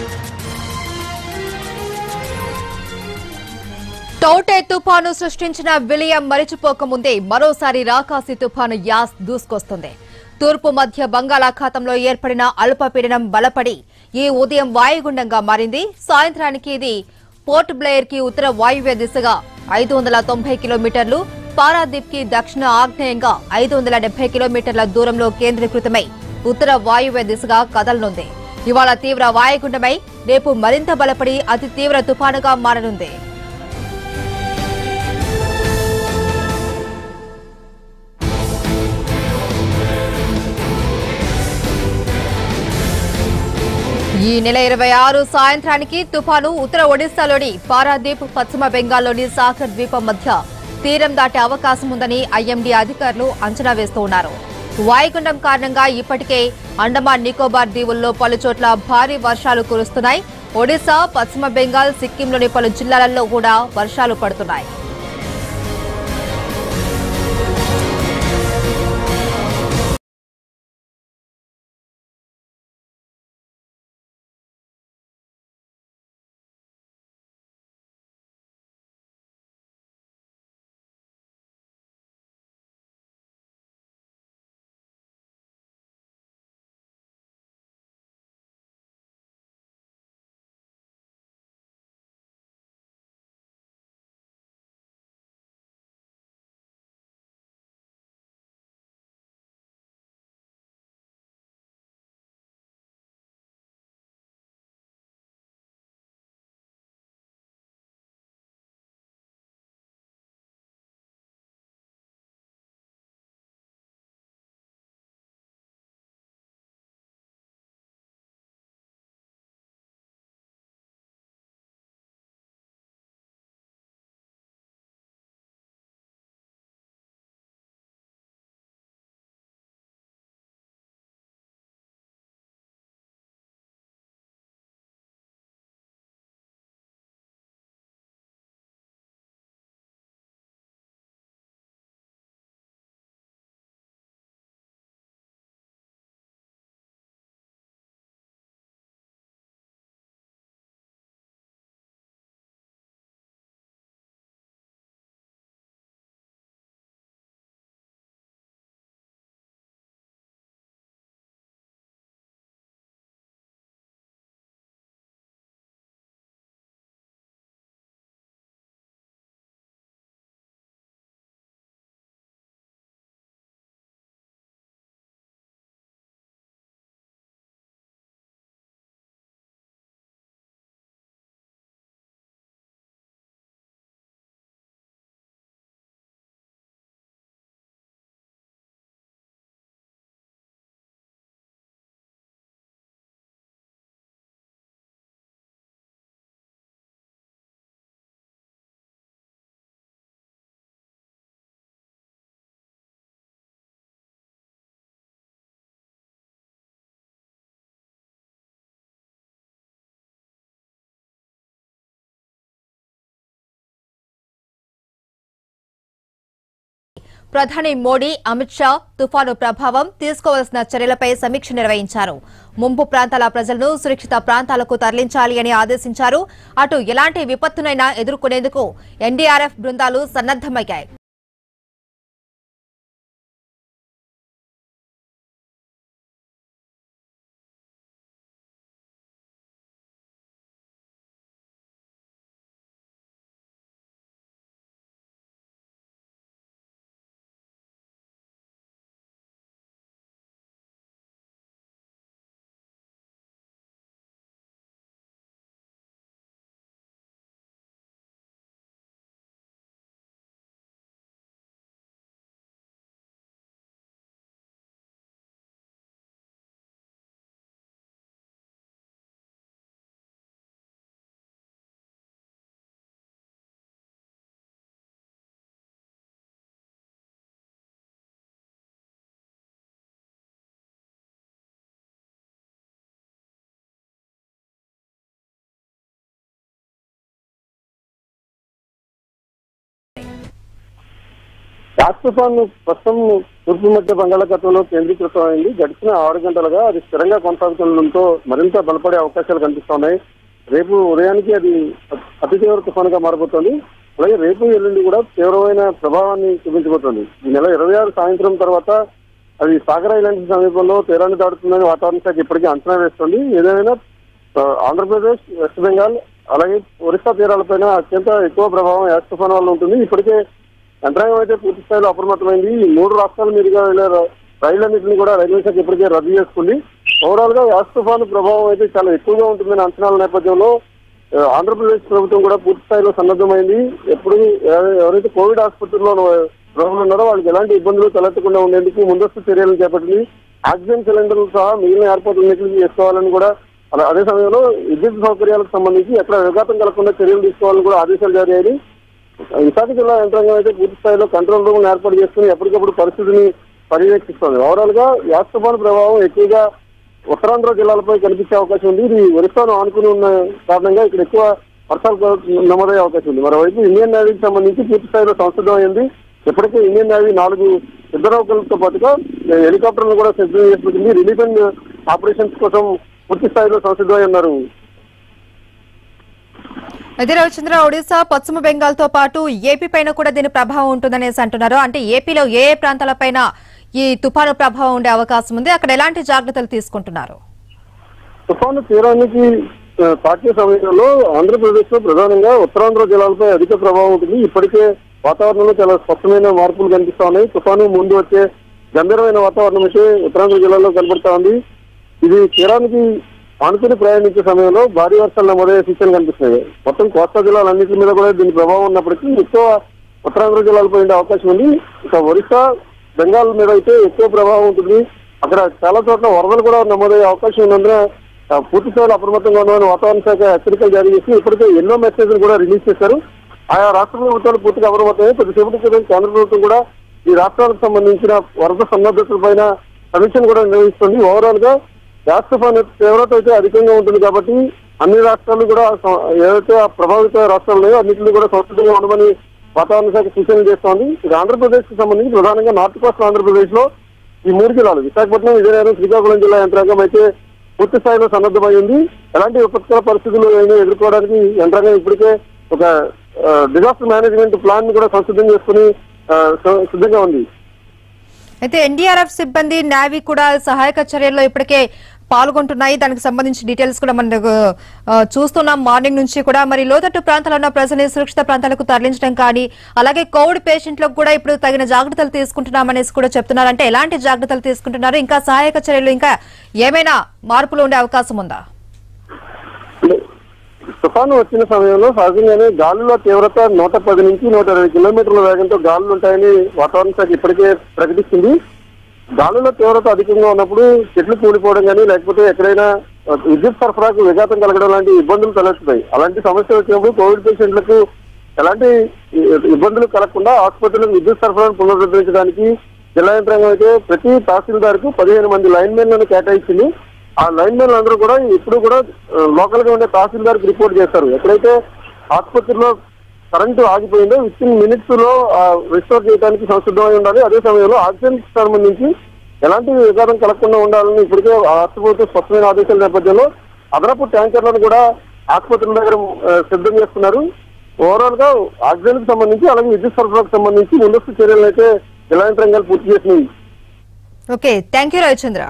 టౌటే తుఫాను సృష్టించిన విలియం మరిచిపోకముందే మరోసారి రాకాసి తుఫాను యాస్ దూసుకొస్తుంది తూర్పు మధ్య బంగాళాఖాతంలో ఏర్పడిన అల్పపీడనం బలపడి ఈ ఉదయం వాయుగుండంగా మారింది సాయంత్రానికి ఇది పోర్ట్ బ్లెయిర్ కి ఉత్తర వాయువ్య దిశగా ఐదు వందల తొంభై కిలోమీటర్లు పారాదీప్ కి దక్షిణ ఆగ్నేయంగా ఐదు వందల డెబ్బై కిలోమీటర్ల దూరంలో కేంద్రీకృతమై ఉత్తర వాయువ్య దిశగా కదలనుంది ఇవాళ తీవ్ర వాయుగుండమై రేపు మరింత బలపడి అతి తీవ్ర తుఫానుగా మారనుంది ఈ నెల ఇరవై ఆరు సాయంత్రానికి తుఫాను ఉత్తర ఒడిశాలోని పారాదీప్ పశ్చిమ బెంగాల్లోని సాగర్ ద్వీపం మధ్య తీరం దాటే అవకాశం ఉందని ఐఎండీ అధికారులు అంచనా వేస్తూ ఉన్నారు వాయుగుండం కారణంగా ఇప్పటికే అండమాన్ నికోబార్ దీవుల్లో పలుచోట్ల భారీ వర్షాలు కురుస్తున్నాయి ఒడిశా పశ్చిమ బెంగాల్ సిక్కింలోని పలు జిల్లాలలో కూడా వర్షాలు పడుతున్నాయి ప్రధాని మోడీ అమిత్ షా తుఫాను ప్రభావం తీసుకోవాల్సిన చర్యలపై సమీక్ష నిర్వహించారు ముంపు ప్రాంతాల ప్రజలను సురక్షిత ప్రాంతాలకు తరలించాలి అని ఆదేశించారు అటు ఎలాంటి విపత్తునైనా ఎదుర్కొనేందుకు ఎన్డీఆర్ఎఫ్ బృందాలు సన్నద్దమయ్యాయి యాస్ తుఫాన్ ప్రస్తుతం తూర్పు మధ్య బంగాళాఖాతంలో కేంద్రీకృతం అయింది గడిచిన ఆరు గంటలుగా అది స్థిరంగా కొనసాగుతుండడంతో మరింత బలపడే అవకాశాలు కనిపిస్తున్నాయి రేపు ఉదయానికి అది అతి తీవ్ర తుఫానుగా మారబోతోంది అలాగే రేపు ఎల్లుండి కూడా తీవ్రమైన ప్రభావాన్ని చూపించబోతోంది ఈ నెల ఇరవై ఆరు సాయంత్రం తర్వాత అది సాగర్ ఐలాండ్స్ సమీపంలో తీరాన్ని దాడుతుందని వాతావరణ శాఖ ఇప్పటికీ అంచనా వేస్తుంది ఏదైనా ఆ, ఆంధ్రప్రదేశ్ వెస్ట్ బెంగాల్ అలాగే ఒరిస్సా తీరాలపైన అత్యంత ఎక్కువ ప్రభావం యాస్ తుఫాన్ వల్ల ఉంటుంది ఇప్పటికే యంత్రాంగం అయితే పూర్తి స్థాయిలో అప్రమత్తమైంది ఈ మూడు రాష్ట్రాల మీదుగా వెళ్ళే ర- రైళ్లన్నింటినీ కూడా రైల్వే శాఖ ఇప్పటికే రద్దు చేసుకుంది ఓవరాల్ గా యాస్ తుఫాను ప్రభావం అయితే చాలా ఎక్కువగా ఉంటుందని అంచనాల నేపథ్యంలో ఆ, ఆంధ్రప్రదేశ్ ప్రభుత్వం కూడా పూర్తి స్థాయిలో సన్నద్ధమైంది ఎప్పుడు ఎవ- ఎవరైతే కోవిడ్ ఆసుపత్రిలో రోగులు ఉన్నారో వాళ్ళకి ఎలాంటి ఇబ్బందులు తలెత్తకుండా ఉండేందుకు ముందస్తు చర్యలను చేపట్టింది ఆక్సిజన్ సిలిండర్లు సహా మిగిలిన ఏర్పాట్లన్నింటినీ చేసుకోవాలని కూడా అలా అదే సమయంలో విద్యుత్ సౌకర్యాలకు సంబంధించి ఎక్కడ విఘాతం కలగకుండా చర్యలు తీసుకోవాలని కూడా ఆదేశాలు జారీ అయ్యాయి విశాఖ జిల్లా యంత్రాంగం అయితే పూర్తి స్థాయిలో కంట్రోల్ రూమ్ ఏర్పాటు చేసుకుని ఎప్పటికప్పుడు పరిస్థితిని పర్యవేక్షిస్తోంది ఓవరాల్ గా యాస్ తుఫాను ప్రభావం ఎక్కువగా ఉత్తరాంధ్ర జిల్లాలపై కనిపించే అవకాశం ఉంది ఇది ఒరిస్సాను ఆనుకుని ఉన్న కారణంగా ఇక్కడ ఎక్కువ వర్షాలు కుర- నమోదయ్యే అవకాశం ఉంది మరోవైపు ఇండియన్ నేవీకి సంబంధించి పూర్తి స్థాయిలో సంసిద్ధం అయింది ఇప్పటికే ఇండియన్ నేవీ నాలుగు యుద్ధ నౌకలతో పాటుగా హెలికాప్టర్లు కూడా సిద్ధం చేసుకుంటుంది రిలీఫ్ అండ్ ఆపరేషన్స్ కోసం పూర్తి స్థాయిలో సంసిద్ధమై ఉన్నారు అయితే రవిచంద్ర ఒడిశా పశ్చిమ బెంగాల్ తో పాటు ఏపీ పైన కూడా దీని ప్రభావం ఉంటుందనేసి అంటున్నారు అంటే ఏపీలో ఏ ఏ ప్రాంతాలపైన ఈ తుఫాను ప్రభావం ఉండే అవకాశం ఉంది అక్కడ ఎలాంటి జాగ్రత్తలు తీసుకుంటున్నారు తుఫాను తీరానికి ఆ, తాకే సమయంలో ఆంధ్రప్రదేశ్ లో ప్రధానంగా ఉత్తరాంధ్ర జిల్లాలపై అధిక ప్రభావం ఉంటుంది ఇప్పటికే వాతావరణంలో చాలా స్పష్టమైన మార్పులు కనిపిస్తా ఉన్నాయి తుఫాను ముందు వచ్చే గంభీరమైన వాతావరణం అయితే ఉత్తరాంధ్ర జిల్లాలో కనబడతా ఉంది ఇది తీరానికి ఆనుకుని ప్రయాణించే సమయంలో భారీ వర్షాలు నమోదయ్యే సూచనలు కనిపిస్తున్నాయి మొత్తం కోస్తా జిల్లాలన్నింటి మీద కూడా దీని ప్రభావం ఉన్నప్పటికీ ఎక్కువ ఉత్తరాంధ్ర జిల్లాలపై ఉండే అవకాశం ఉంది ఇక ఒరిస్సా బెంగాల్ మీద అయితే ఎక్కువ ప్రభావం ఉంటుంది అక్కడ చాలా చోట్ల వరదలు కూడా నమోదయ్యే అవకాశం ఉన్నందున ఆ, పూర్తి స్థాయిలో అప్రమత్తంగా ఉన్నామని వాతావరణ శాఖ హెచ్చరికలు జారీ చేసి ఇప్పటికే ఎన్నో మెసేజ్లు కూడా రిలీజ్ చేశారు ఆయా రాష్ట్ర ప్రభుత్వాలు పూర్తిగా అప్రమత్తమై కొద్దిసేపటి క్రితం కేంద్ర ప్రభుత్వం కూడా ఈ రాష్ట్రాలకు సంబంధించిన వరద సన్నద్ధతల పైన సమీక్షను కూడా నిర్వహిస్తుంది ఓవరాల్ గా గ్యాస్ తుఫాన్ తీవ్రత అయితే అధికంగా ఉంటుంది కాబట్టి అన్ని రాష్ట్రాలు కూడా స- ఏదైతే ఆ ప్రభావిత రాష్ట్రాలు ఉన్నాయో అన్నింటినీ కూడా సంస్కృతంగా ఉండమని వాతావరణ శాఖ సూచనలు చేస్తోంది ఇక ఆంధ్రప్రదేశ్ కి సంబంధించి ప్రధానంగా నార్త్ కోస్ట్ ఆంధ్రప్రదేశ్ లో ఈ మూడు జిల్లాలు విశాఖపట్నం విజయనగరం శ్రీకాకుళం జిల్లా యంత్రాంగం అయితే పూర్తి స్థాయిలో సన్నద్ధమైంది ఎలాంటి విపత్కర పరిస్థితులు అయినా ఎదుర్కోవడానికి యంత్రాంగం ఇప్పటికే ఒక డిజాస్టర్ మేనేజ్మెంట్ ప్లాన్ ని కూడా సంసిద్ధం చేసుకుని ఆ, స- సిద్ధంగా ఉంది అయితే ఎన్డీఆర్ఎఫ్ సిబ్బంది నావీ కూడా సహాయక చర్యల్లో ఇప్పటికే పాల్గొంటున్నాయి దానికి సంబంధించి డీటెయిల్స్ కూడా మనకు ఆ, చూస్తున్నాం మార్నింగ్ నుంచి కూడా మరి లోతట్టు ప్రాంతాల్లో ఉన్న ప్రజల్ని సురక్షిత ప్రాంతాలకు తరలించడం కానీ అలాగే కోవిడ్ పేషెంట్లకు కూడా ఇప్పుడు తగిన జాగ్రత్తలు తీసుకుంటున్నామనేసి కూడా చెప్తున్నారు అంటే ఎలాంటి జాగ్రత్తలు తీసుకుంటున్నారు ఇంకా సహాయక చర్యలు ఇంకా ఏమైనా మార్పులు ఉండే అవకాశం ఉందా అంటే తుఫాను వచ్చిన సమయంలో సహజంగానే గాలుల తీవ్రత నూట పది నుంచి నూట ఇరవై కిలోమీటర్ల వేగంతో గాలులు ఉంటాయని వాతావరణ శాఖ ఇప్పటికే ప్రకటిస్తుంది గాలుల తీవ్రత అధికంగా ఉన్నప్పుడు చెట్లు కూలిపోవడం కానీ లేకపోతే ఎక్కడైనా ఆ, విద్యుత్ సరఫరాకు విఘాతం కలగడం లాంటి ఇబ్బందులు తలెత్తుతాయి అలాంటి సమస్య వచ్చినప్పుడు కోవిడ్ పేషెంట్లకు ఎలాంటి ఇ- ఇబ్బందులు కలగకుండా ఆసుపత్రులకు విద్యుత్ సరఫరాను పునరుద్ధరించడానికి జిల్లా యంత్రాంగం అయితే ప్రతి తహసీల్దార్ కు పదిహేను మంది లైన్ మెన్లను కేటాయించింది ఆ లైన్ మెన్లు అందరూ కూడా ఇప్పుడు కూడా లోకల్ గా ఉండే తహసీల్దార్ కి రిపోర్ట్ చేస్తారు ఎక్కడైతే ఆసుపత్రిలో కరెంటు ఆగిపోయిందో విత్ ఇన్ మినిట్స్ లో రిస్టోర్ చేయడానికి సంసిద్ధమై ఉండాలి అదే సమయంలో ఆక్సిజన్ కి సంబంధించి ఎలాంటి విఘాతం కలగకుండా ఉండాలని ఇప్పటికే ఆ రాష్ట్ర ప్రభుత్వం స్పష్టమైన ఆదేశాల నేపథ్యంలో అదనపు ట్యాంకర్లను కూడా ఆసుపత్రుల దగ్గర ఆ, సిద్ధం చేస్తున్నారు ఓవరాల్ గా ఆక్సిజన్ కి సంబంధించి అలాగే విద్యుత్ సరఫరాకు సంబంధించి ముందస్తు చర్యలను అయితే జిల్లా యంత్రాంగాలు పూర్తి చేసినాయి okay thank you Ravichandra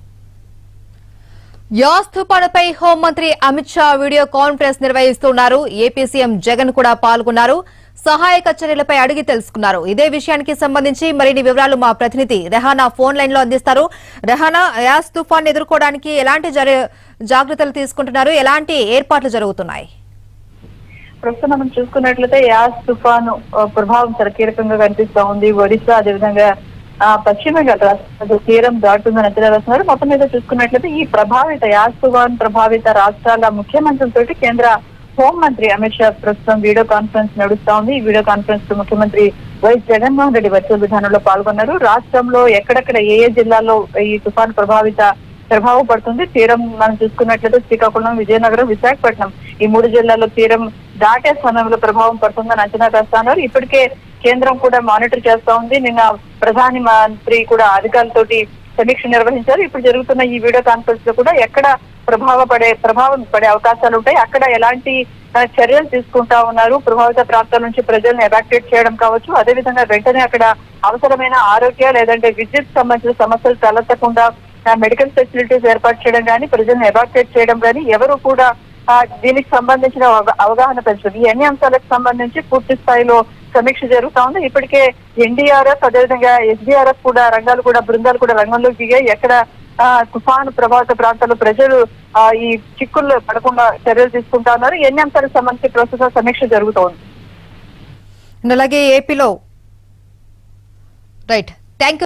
Yaas తుఫానుపై హోంమంత్రి అమిత్ షా వీడియో కాన్ఫరెన్స్ నిర్వహిస్తున్నారు ఏపీ సీఎం జగన్ కూడా పాల్గొన్నారు సహాయక చర్యలపై అడిగి తెలుసుకున్నారు ఇదే విషయానికి సంబంధించి మరిన్ని వివరాలు మా ప్రతినిధి రెహానా ఫోన్ లైన్ లో అందిస్తారు రెహానా యాస్ తుఫాన్ ఎదుర్కోవడానికి ఎలాంటి జర- జాగ్రత్తలు తీసుకుంటున్నారు ఎలాంటి ఏర్పాట్లు జరుగుతున్నాయి ప్రస్తుతం మనం చూసుకున్నట్లయితే యాస్ తుఫాను ఆ, ప్రభావం చాలా కీలకంగా కనిపిస్తా ఉంది ఒడిశా అదేవిధంగా ఆ, పశ్చిమ బెంగాల్ రాష్ట్రాలు తీరం దాటుతుందని అంచనా వేస్తున్నారు మొత్తం మీద చూసుకున్నట్లయితే ఈ ప్రభావిత యాస్ తుఫాన్ ప్రభావిత రాష్ట్రాల ముఖ్యమంత్రులతోటి కేంద్ర హోంమంత్రి అమిత్ షా ప్రస్తుతం వీడియో కాన్ఫరెన్స్ నడుస్తా ఉంది ఈ వీడియో కాన్ఫరెన్స్ కు ముఖ్యమంత్రి వైఎస్ జగన్మోహన్ రెడ్డి వర్చువల్ విధానంలో పాల్గొన్నారు రాష్ట్రంలో ఎక్కడెక్కడ ఏ ఏ జిల్లాల్లో ఈ తుఫాన్ ప్రభావిత ప్రభావం పడుతుంది తీరం మనం చూసుకున్నట్లయితే శ్రీకాకుళం విజయనగరం విశాఖపట్నం ఈ మూడు జిల్లాల్లో తీరం దాటే సమయంలో ప్రభావం పడుతుందని అంచనా వేస్తున్నారు ఇప్పటికే కేంద్రం కూడా మానిటర్ చేస్తా ఉంది నిన్న ప్రధాని మంత్రి కూడా అధికారులతోటి సమీక్ష నిర్వహించారు ఇప్పుడు జరుగుతున్న ఈ వీడియో కాన్ఫరెన్స్ లో కూడా ఎక్కడ ప్రభావ పడే ప్రభావం పడే అవకాశాలు ఉంటాయి అక్కడ ఎలాంటి ఆ, చర్యలు తీసుకుంటా ఉన్నారు ప్రభావిత ప్రాంతాల నుంచి ప్రజలను ఎవాక్యుయేట్ చేయడం కావచ్చు అదేవిధంగా వెంటనే అక్కడ అవసరమైన ఆరోగ్య లేదంటే విద్యుత్ సంబంధించిన సమస్యలు తలెత్తకుండా ఆ, మెడికల్ ఫెసిలిటీస్ ఏర్పాటు చేయడం కానీ ప్రజలను ఎవాక్యుయేట్ చేయడం కానీ ఎవరు కూడా ఆ, దీనికి సంబంధించిన అవగా- అవగాహన పెంచడం ఈ అన్ని అంశాలకు సంబంధించి పూర్తి స్థాయిలో సమీక్ష జరుగుతా ఉంది ఇప్పటికే ఎన్డీఆర్ఎఫ్ అదేవిధంగా ఎస్డీఆర్ఎఫ్ కూడా రంగాలు కూడా బృందాలు కూడా రంగంలోకి దిగాయి ఎక్కడ ఆ, తుఫాను ప్రభావిత ప్రాంతాల్లో ప్రజలు ఆ, ఈ చిక్కుల్లో పడకుండా చర్యలు తీసుకుంటా ఉన్నారు ఈ అన్ని అంశాలకు సంబంధించి ప్రస్తుతం సమీక్ష జరుగుతోంది అలాగే ఏపీలో రైట్ థ్యాంక్